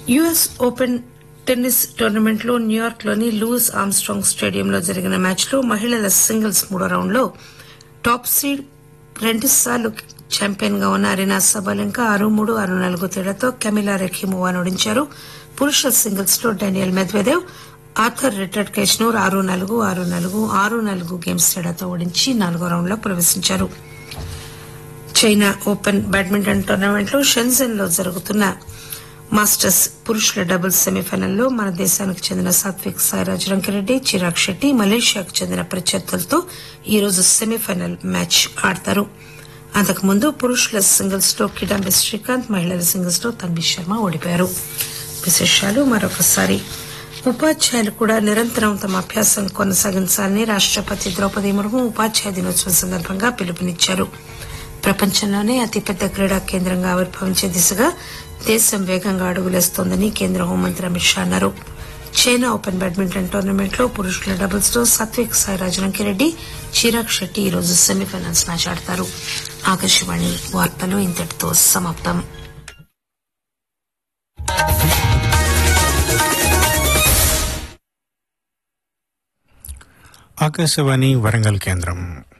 US open tennis tournament లో New York లోని Louis Armstrong స్టేడియంలో జరిగిన మ్యాచ్ లో మహిళల సింగిల్స్ మూడో రౌండ్ లో టాప్ సీడ్ రెండుసార్లు ఛాంపియన్ గా ఉన్న అరీనా సబాలెంకా ఆరు మూడు ఆరు నాలుగు తేడాతో కెమిలా రెఖీమోవాను ఓడించారు పురుషుల సింగిల్స్ లో డానియల్ మెద్వెదేవ్ ఆర్థర్ రిటర్డ్ కేష్నూర్ ఆరు నాలుగు ఆరు నాలుగు ఆరు నాలుగు గేమ్స్ తేడాతో ఓడించి నాలుగో రౌండ్ లో ప్రవేశించారు చైనా ఓపెన్ బ్యాడ్మింటన్ టోర్నమెంట్ లో షెన్జెన్ లో జరుగుతున్న మాస్టర్స్ పురుషుల డబుల్స్ సెమీఫైనల్లో మన దేశానికి చెందిన సాత్విక్ సాయిరాజ్ రంకిరెడ్డి చిరాగ్ శెట్టి మలేషియాకు చెందిన ప్రత్యర్థులతో ఈరోజు సెమీఫైనల్ మ్యాచ్ ఆడతారు అంతకుముందు పురుషుల సింగిల్స్ లో కిడాంబి శ్రీకాంత్ మహిళల సింగిల్స్ లో తన్వి శర్మ ఓడిపోయారు విశేషాలు మరొకసారి ఉపాధ్యాయులు కూడా నిరంతరం తమ అభ్యాసం కొనసాగించాలని రాష్టపతి ద్రౌపది ముర్ము ఉపాధ్యాయ దినోత్సవం సందర్భంగా పిలుపునిచ్చారు ప్రపంచంలోనే అతిపెద్ద క్రీడా కేంద్రంగా ఆవిర్భవించే దిశగా దేశం వేగంగా అడుగులేస్తోందని కేంద్ర హోంమంత్రి అమిత్ షా అన్నారు చైనా ఓపెన్ బ్యాడ్మింటన్ టోర్నమెంట్ లో పురుషుల డబుల్స్ లో సాత్విక్ సాయిరాజ్ రంకిరెడ్డి చిరాగ్ శెట్టి ఈరోజు సెమీఫైనల్స్ మ్యాచ్ ఆడతారు ఆకాశవాణి వార్తలు ఇంతటితో సమాప్తం ఆకాశవాణి వరంగల్ కేంద్రం